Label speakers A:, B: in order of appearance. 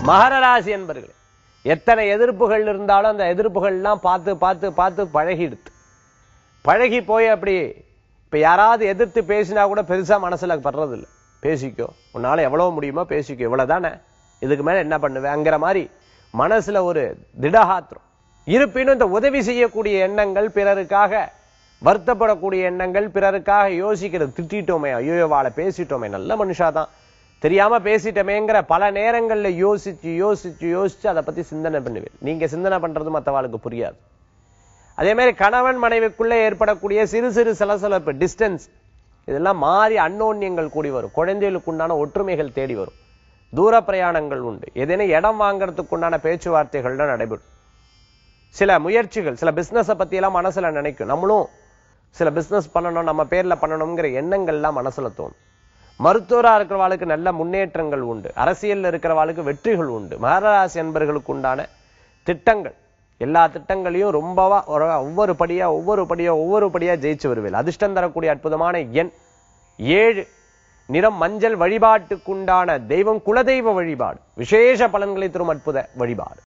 A: மகர ராசி என்பர்களே எத்தனை எதிர்ப்புகள் இருந்தாலும் அந்த எதிர்ப்புகள்லாம் பார்த்து பார்த்து பார்த்து பழகிடுது பழகி போய் அப்படி இப்ப யாராவது எதிர்த்து பேசினா கூட பெருசா மனசுல படுறது இல்ல பேசிக்கோ உன்னால எவ்வளவு முடியுமோ பேசிக்கோ இவ்வளவுதானே இதுக்கு மேல என்ன பண்ணுவேங்கிற மாதிரி மனசுல ஒரு திடகாத்திரம் இருப்பினும் இந்த உதவி செய்யக்கூடிய எண்ணங்கள் பிறருக்காக வருத்தப்படக்கூடிய எண்ணங்கள் பிறருக்காக யோசிக்கிறது திட்டிட்டோமே ஐயோ வாழை பேசிட்டோமே நல்ல மனுஷாதான் தெரியாம பேசிட்டோமேங்கிற பல நேரங்கள்ல யோசிச்சு யோசிச்சு யோசிச்சு அதை பத்தி சிந்தனை பண்ணுவேன் நீங்க சிந்தனை பண்றது மத்தவாளுக்கு புரியாது அதே மாதிரி கணவன் மனைவிக்குள்ள ஏற்படக்கூடிய சிறு சிறு சலசலப்பு டிஸ்டன்ஸ் இதெல்லாம் மாறி அன்னோன்யங்கள் கூடி வரும் குழந்தைகளுக்கு உண்டான ஒற்றுமைகள் தேடி வரும் தூர பிரயாணங்கள் உண்டு ஏதேனும் இடம் வாங்குறதுக்கு உண்டான பேச்சுவார்த்தைகள்லாம் நடைபெறும் சில முயற்சிகள் சில பிசினஸை பத்தி எல்லாம் மனசுல நினைக்கும் நம்மளும் சில பிசினஸ் பண்ணணும் நம்ம பேர்ல பண்ணணுங்கிற எண்ணங்கள்லாம் மனசுல தோணும் மருத்துவரா இருக்கிறவாளுக்கு நல்ல முன்னேற்றங்கள் உண்டு அரசியல்ல இருக்கிறவாளுக்கு வெற்றிகள் உண்டு மகராசி என்பர்களுக்கு உண்டான திட்டங்கள் எல்லா திட்டங்களையும் ரொம்பவா ஒரு- ஒவ்வொரு படியா ஒவ்வொரு படியா ஒவ்வொரு படியா ஜெயிச்சு வருவேன் அதிர்ஷ்டம் தரக்கூடிய அற்புதமான எண் ஏழு நிறம் மஞ்சள் வழிபாட்டுக்குண்டான தெய்வம் குலதெய்வ வழிபாடு விசேஷ பலன்களை தரும் அற்புத வழிபாடு